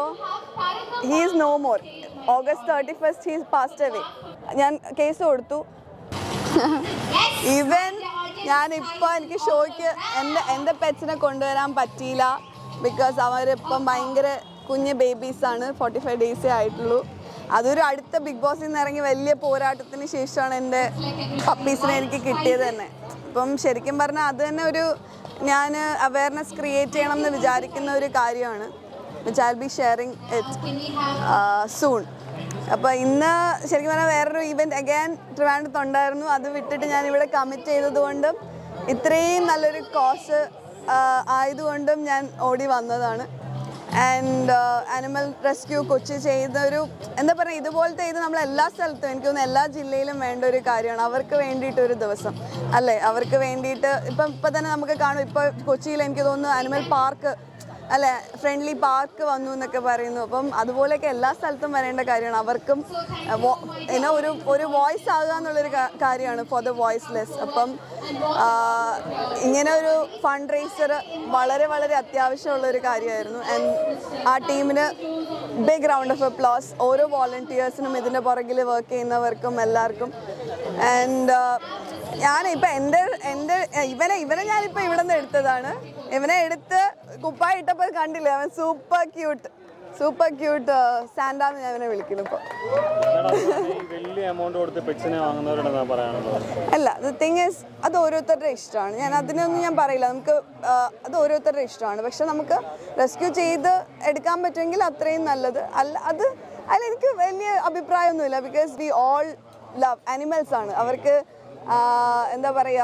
He's no more August thirty first he's passed away ഞാൻ case കൊടുത്തു ഇവൻ ഞാനിപ്പോൾ എനിക്ക് ഷോയ്ക്ക് എൻ്റെ എൻ്റെ പെറ്റ്സിനെ കൊണ്ടുവരാൻ പറ്റിയില്ല ബിക്കോസ് അവരിപ്പം ഭയങ്കര കുഞ്ഞ് ബേബീസാണ് ഫോർട്ടി ഫൈവ് ഡേയ്സേ ആയിട്ടുള്ളൂ അതൊരു അടുത്ത ബിഗ് ബോസിൽ നിന്ന് ഇറങ്ങി വലിയ പോരാട്ടത്തിന് ശേഷമാണ് എൻ്റെ പപ്പീസിനെ എനിക്ക് കിട്ടിയത് തന്നെ ഇപ്പം ശരിക്കും പറഞ്ഞാൽ അത് തന്നെ ഒരു ഞാൻ അവയർനെസ് ക്രിയേറ്റ് ചെയ്യണം എന്ന് വിചാരിക്കുന്ന ഒരു കാര്യമാണ് which I be sharing it soon അപ്പോൾ ഇന്ന് ശരിക്കും പറഞ്ഞാൽ വേറൊരു ഇവൻറ്റ് അഗൈൻ ട്രിവാൻഡ്രത്ത് ഉണ്ടായിരുന്നു അത് വിട്ടിട്ട് ഞാൻ ഇവിടെ കമ്മിറ്റ് ചെയ്തതുകൊണ്ടും ഇത്രയും നല്ലൊരു കോസ് ആയതുകൊണ്ടും ഞാൻ ഓടി വന്നതാണ് ആൻഡ് ആനിമൽ റെസ്ക്യൂ കൊച്ചി ചെയ്ത ഒരു എന്താ പറയുക ഇതുപോലത്തെ ഇത് നമ്മൾ എല്ലാ സ്ഥലത്തും എനിക്ക് തോന്നുന്നു എല്ലാ ജില്ലയിലും വേണ്ട ഒരു കാര്യമാണ് അവർക്ക് വേണ്ടിയിട്ട് ഒരു ദിവസം അല്ലേ അവർക്ക് വേണ്ടിയിട്ട് ഇപ്പം ഇപ്പം തന്നെ നമുക്ക് കാണും ഇപ്പോൾ കൊച്ചിയിൽ എനിക്ക് തോന്നുന്നു ആനിമൽ പാർക്ക് അല്ലെ ഫ്രണ്ട്ലി പാർക്ക് വന്നു എന്നൊക്കെ പറയുന്നു അപ്പം അതുപോലെയൊക്കെ എല്ലാ സ്ഥലത്തും വരേണ്ട കാര്യമാണ് അവർക്കും എന്നാ ഒരു ഒരു വോയിസ് ആകുക എന്നുള്ളൊരു കാ- കാര്യമാണ് ഫോർ ദ വോയിസ്ലെസ് അപ്പം ആ, ഇങ്ങനെ ഒരു ഫണ്ട് റേസർ വളരെ വളരെ അത്യാവശ്യമുള്ള ഒരു കാര്യമായിരുന്നു ആൻഡ് ആ ടീമിന് ബിഗ് റൗണ്ട് ഓഫ് അപ്ലോസ് ഓരോ വോളണ്ടിയേഴ്സിനും ഇതിൻ്റെ പുറകിൽ വർക്ക് ചെയ്യുന്നവർക്കും എല്ലാവർക്കും ആൻഡ് ഞാൻ ഇപ്പൊ എൻ്റെ എൻ്റെ ഇവനെ ഇവനെ ഞാനിപ്പോ ഇവിടെ നിന്ന് എടുത്തതാണ് ഇവനെ എടുത്ത് കുപ്പായി ഇട്ടപ്പോൾ കണ്ടില്ലേ അവൻ സൂപ്പർ ക്യൂട്ട് സൂപ്പർ ക്യൂട്ട് സാൻഡാന്ന് ഞാൻ അവനെ വിളിക്കുന്നു ഇപ്പോൾ മേഡം, ഈ വലിയ എമൗണ്ട് കൊടുത്ത് പെറ്റ്സിനെ വാങ്ങുന്നവരോട് എന്താ പറയാനുള്ളത് അല്ല ദ തിങ് ഇസ് അത് ഓരോരുത്തരുടെ ഇഷ്ടമാണ് ഞാൻ അതിനൊന്നും ഞാൻ പറയില്ല നമുക്ക് ആ, അത് ഓരോരുത്തരുടെ ഇഷ്ടമാണ് പക്ഷെ നമുക്ക് റെസ്ക്യൂ ചെയ്ത് എടുക്കാൻ പറ്റുമെങ്കിൽ അത്രയും നല്ലത് അല്ല അത് അതിൽ എനിക്ക് വലിയ അഭിപ്രായമൊന്നുമില്ല because we all love animals ആണ് അവർക്ക് ആ, എന്താ പറയുക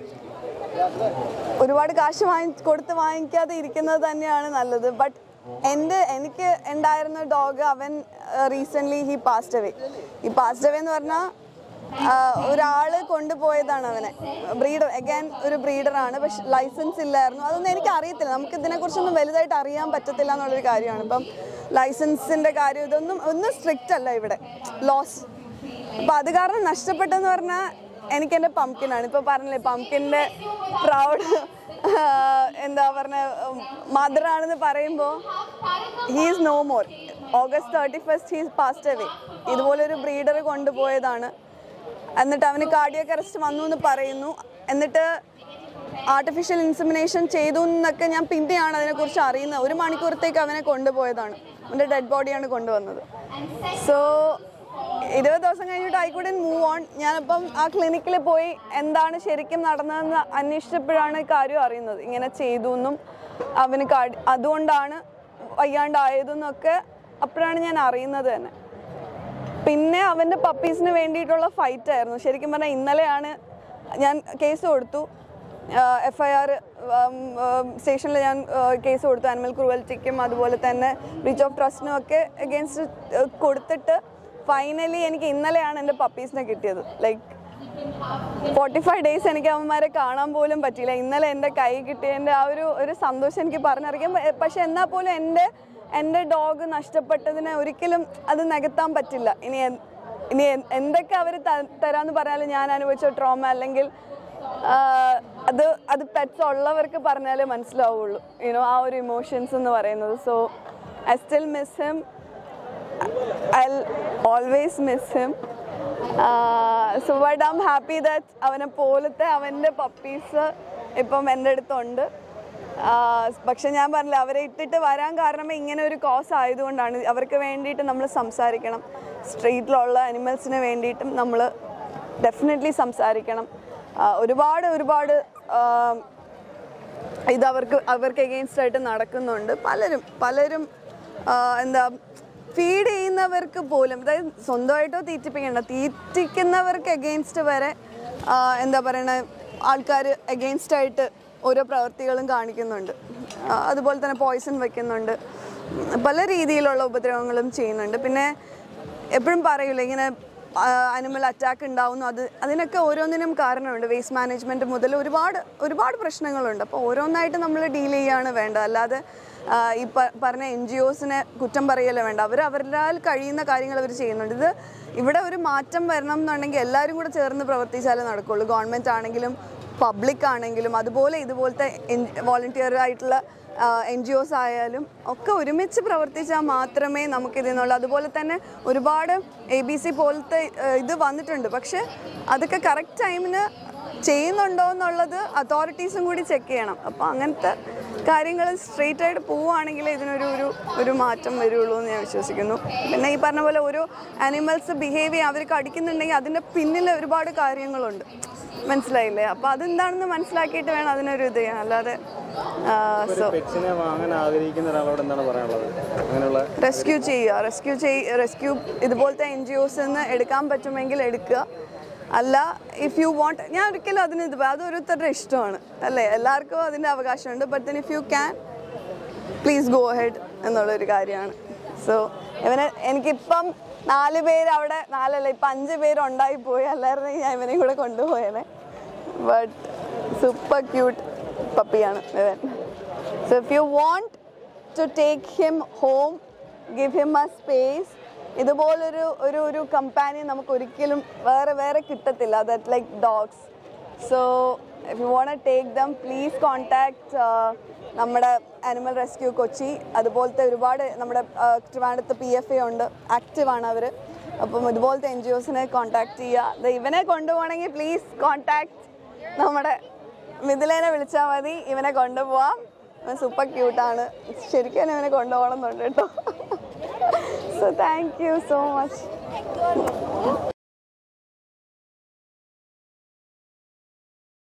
ഒരുപാട് കാശ് വാങ്ങി കൊടുത്ത് വാങ്ങിക്കാതെ ഇരിക്കുന്നത് തന്നെയാണ് നല്ലത് ബട്ട് എൻ്റെ എനിക്ക് ഉണ്ടായിരുന്ന ഡോഗ് അവൻ റീസെൻ്റ്ലി ഹി പാസ്റ്റ് അവേ ഈ പാസ്റ്റ് അവേ എന്ന് പറഞ്ഞാൽ ഒരാൾ കൊണ്ടുപോയതാണ് അവനെ ബ്രീഡർ അഗൈൻ ഒരു ബ്രീഡറാണ് പക്ഷെ ലൈസൻസ് ഇല്ലായിരുന്നു അതൊന്നും എനിക്ക് അറിയത്തില്ല നമുക്ക് ഇതിനെക്കുറിച്ചൊന്നും വലുതായിട്ട് അറിയാൻ പറ്റത്തില്ല എന്നുള്ളൊരു കാര്യമാണ് ഇപ്പം ലൈസൻസിൻ്റെ കാര്യം ഇതൊന്നും ഒന്നും സ്ട്രിക്റ്റ് അല്ല ഇവിടെ ലോസ് അപ്പം അത് കാരണം നഷ്ടപ്പെട്ടെന്ന് പറഞ്ഞാൽ എനിക്ക് എൻ്റെ പംകിനാണ് ഇപ്പോൾ പറഞ്ഞില്ലേ പംകിൻ്റെ പ്രൗഡ് എന്താ പറഞ്ഞ മദറാണെന്ന് പറയുമ്പോൾ he's no more August thirty first he's passed away ഇതുപോലൊരു ബ്രീഡർ കൊണ്ടുപോയതാണ് എന്നിട്ട് അവന് കാർഡിയക്ക് അറസ്റ്റ് വന്നു എന്ന് പറയുന്നു എന്നിട്ട് ആർട്ടിഫിഷ്യൽ ഇൻസമിനേഷൻ ചെയ്തു എന്നൊക്കെ ഞാൻ പിന്നെയാണ് അതിനെക്കുറിച്ച് അറിയുന്നത് ഒരു മണിക്കൂറത്തേക്ക് അവനെ കൊണ്ടുപോയതാണ് അവൻ്റെ ഡെഡ് ബോഡിയാണ് കൊണ്ടുവന്നത് സോ ഇരുപത് ദിവസം കഴിഞ്ഞിട്ട് ഐ കുഡൻ മൂവ് ഓൺ ഞാനിപ്പം ആ ക്ലിനിക്കിൽ പോയി എന്താണ് ശരിക്കും നടന്നതെന്ന് അന്വേഷിച്ചപ്പോഴാണ് ഈ കാര്യം അറിയുന്നത് ഇങ്ങനെ ചെയ്തു എന്നും അവന് കാർഡ് അതുകൊണ്ടാണ് വയ്യാണ്ടായതെന്നൊക്കെ അപ്പോഴാണ് ഞാൻ അറിയുന്നത് തന്നെ പിന്നെ അവൻ്റെ പപ്പീസിന് വേണ്ടിയിട്ടുള്ള ഫൈറ്റ് ആയിരുന്നു ശരിക്കും പറഞ്ഞാൽ ഇന്നലെയാണ് ഞാൻ കേസ് കൊടുത്തു എഫ് ഐ ആർ സ്റ്റേഷനിൽ ഞാൻ കേസ് കൊടുത്തു ആനിമൽ ക്രൂവൽറ്റിക്കും അതുപോലെ തന്നെ ബ്രീച്ച് ഓഫ് ട്രസ്റ്റിനും ഒക്കെ അഗേൻസ്റ്റ് കൊടുത്തിട്ട് ഫൈനലി എനിക്ക് ഇന്നലെയാണ് എൻ്റെ പപ്പീസിനെ കിട്ടിയത് ലൈക്ക് ഫോർട്ടി ഫൈവ് ഡേയ്സ് എനിക്ക് അവന്മാരെ കാണാൻ പോലും പറ്റിയില്ല ഇന്നലെ എൻ്റെ കൈ കിട്ടിയതിൻ്റെ ആ ഒരു ഒരു സന്തോഷം എനിക്ക് പറഞ്ഞറിയിക്കാൻ പ- പക്ഷെ എന്നാൽ പോലും എൻ്റെ എൻ്റെ ഡോഗ് നഷ്ടപ്പെട്ടതിനെ ഒരിക്കലും അത് നികത്താൻ പറ്റില്ല ഇനി എൻ- ഇനി എൻ- എന്തൊക്കെ അവർ തരാന്ന് പറഞ്ഞാലും ഞാൻ അനുഭവിച്ച ട്രോമ അല്ലെങ്കിൽ ആ, അത് അത് പെറ്റ്സ് ഉള്ളവർക്ക് പറഞ്ഞാലേ മനസ്സിലാവുള്ളൂ യുനോ ആ ഒരു ഇമോഷൻസ് എന്ന് പറയുന്നത് so I still miss him I'll always miss him. Uh, so but I'm happy that അവനെ പോലത്തെ അവൻ്റെ പപ്പീസ് ഇപ്പം എൻ്റെ അടുത്തുണ്ട് ആഹ് പക്ഷെ ഞാൻ പറഞ്ഞില്ല അവരെ ഇട്ടിട്ട് വരാൻ കാരണം ഇങ്ങനെ ഒരു കോസ് ആയതുകൊണ്ടാണ് അവർക്ക് വേണ്ടിയിട്ട് നമ്മൾ സംസാരിക്കണം സ്ട്രീറ്റിലുള്ള അനിമൽസിന് വേണ്ടിയിട്ടും നമ്മൾ ഡെഫിനറ്റ്ലി സംസാരിക്കണം ആഹ് ഒരുപാട് ഒരുപാട് ആഹ് ഇത് അവർക്ക് അവർക്ക് എഗെയിൻസ്റ്റ് ആയിട്ട് നടക്കുന്നുണ്ട് പലരും പലരും ആ, എന്താ ഫീഡ് ചെയ്യുന്നവർക്ക് പോലും അതായത് സ്വന്തമായിട്ടോ തീറ്റിപ്പിക്കേണ്ട തീറ്റിക്കുന്നവർക്ക് എഗെയിൻസ്റ്റ് വരെ ആ, എന്താ പറയണ ആൾക്കാർ എഗെയിൻസ്റ്റ് ആയിട്ട് ഓരോ പ്രവൃത്തികളും കാണിക്കുന്നുണ്ട് ആ, അതുപോലെ തന്നെ പോയിസൺ വെക്കുന്നുണ്ട് പല രീതിയിലുള്ള ഉപദ്രവങ്ങളും ചെയ്യുന്നുണ്ട് പിന്നെ എപ്പോഴും പറയൂല ഇങ്ങനെ അനിമൽ അറ്റാക്ക് ഉണ്ടാവുന്നു അത് അതിനൊക്കെ ഓരോന്നിനും കാരണമുണ്ട് വേസ്റ്റ് മാനേജ്മെൻറ്റ് മുതൽ ഒരുപാട് ഒരുപാട് പ്രശ്നങ്ങളുണ്ട് അപ്പോൾ ഓരോന്നായിട്ട് നമ്മൾ ഡീൽ ചെയ്യുകയാണ് വേണ്ടത് അല്ലാതെ ആ, ഈ പ- പറഞ്ഞ എൻ ജി ഒസിനെ കുറ്റം പറയല്ലേ വേണ്ട അവർ അവരാൽ കഴിയുന്ന കാര്യങ്ങൾ അവർ ചെയ്യുന്നുണ്ട് ഇത് ഇവിടെ ഒരു മാറ്റം വരണം എന്നുണ്ടെങ്കിൽ എല്ലാവരും കൂടെ ചേർന്ന് പ്രവർത്തിച്ചാലേ നടക്കുള്ളൂ ഗവൺമെൻറ് ആണെങ്കിലും പബ്ലിക് ആണെങ്കിലും അതുപോലെ ഇതുപോലത്തെ വോളണ്ടിയർ ആയിട്ടുള്ള എൻ ജി ഒസ് ആയാലും ഒക്കെ ഒരുമിച്ച് പ്രവർത്തിച്ചാൽ മാത്രമേ നമുക്കിതിൽ നിന്നുള്ള അതുപോലെ തന്നെ ഒരുപാട് എ ബി സി പോലത്തെ ആ, ഇത് വന്നിട്ടുണ്ട് പക്ഷെ അതൊക്കെ കറക്റ്റ് ടൈമിന് ചെയ്യുന്നുണ്ടോ എന്നുള്ളത് അതോറിറ്റീസും കൂടി ചെക്ക് ചെയ്യണം അപ്പോൾ അങ്ങനത്തെ കാര്യങ്ങൾ സ്ട്രെയിറ്റ് ആയിട്ട് പോവുകയാണെങ്കിൽ ഇതിനൊരു ഒരു ഒരു മാറ്റം വരുള്ളൂ എന്ന് ഞാൻ വിശ്വസിക്കുന്നു പിന്നെ ഈ പറഞ്ഞ പോലെ ഓരോ ആനിമൽസ് ബിഹേവ് ചെയ്യുക അവർക്ക് അടിക്കുന്നുണ്ടെങ്കിൽ അതിൻ്റെ പിന്നിൽ ഒരുപാട് കാര്യങ്ങളുണ്ട് മനസ്സിലായില്ലേ അപ്പോൾ അതെന്താണെന്ന് മനസ്സിലാക്കിയിട്ട് വേണം അതിനൊരു ഇത് ചെയ്യാൻ അല്ലാതെ സോ പെറ്റ്സിനെ വാങ്ങാൻ ആഗ്രഹിക്കുന്ന ഒരാളോട് എന്താണ് പറയാനുള്ളത് അങ്ങനെയുള്ള റെസ്ക്യൂ ചെയ്യുക റെസ്ക്യൂ ചെയ് റെസ്ക്യൂ ഇതുപോലത്തെ എൻ ജി ഒസിൽ നിന്ന് എടുക്കാൻ പറ്റുമെങ്കിൽ എടുക്കുക അല്ല ഇഫ് യു വാണ്ട് ഞാൻ ഒരിക്കലും അതിന് ഇത് അത് ഓരോരുത്തരുടെ ഇഷ്ടമാണ് അല്ലേ എല്ലാവർക്കും അതിൻ്റെ അവകാശമുണ്ട് but then if you can please go head എന്നുള്ളൊരു കാര്യമാണ് സോ ഇവനെ എനിക്കിപ്പം നാല് പേര് അവിടെ നാലല്ല ഇപ്പം അഞ്ച് പേര് ഉണ്ടായി പോയി അല്ലായിരുന്നെങ്കിൽ ഞാൻ ഇവനെയും കൂടെ കൊണ്ടുപോയേനെ ബട്ട് സൂപ്പർ ക്യൂട്ട് പപ്പിയാണ് ഇവൻ so if you want to take him home give him a space ഇതുപോലൊരു ഒരു ഒരു കമ്പാനിയൻ നമുക്ക് ഒരിക്കലും വേറെ വേറെ കിട്ടത്തില്ല that like dogs so if you want take them please contact നമ്മുടെ ആനിമൽ റെസ്ക്യൂ കൊച്ചി അതുപോലത്തെ ഒരുപാട് നമ്മുടെ ആ, ട്രിവാൻഡ്രത്ത് പി എഫ് എ ഉണ്ട് ആക്റ്റീവാണ് അവർ അപ്പം ഇതുപോലത്തെ എൻ ജി ഒസിനെ കോൺടാക്ട് ചെയ്യുക ദേ ഇവനെ കൊണ്ടുപോകണമെങ്കിൽ പ്ലീസ് കോൺടാക്ട് നമ്മുടെ മിഥിലേനെ വിളിച്ചാൽ മതി ഇവനെ കൊണ്ടുപോവാം ഇവൻ സൂപ്പർ ക്യൂട്ടാണ് ശരിക്കും ഇവനെ കൊണ്ടുപോകണം എന്നുണ്ട് കേട്ടോ so thank you so much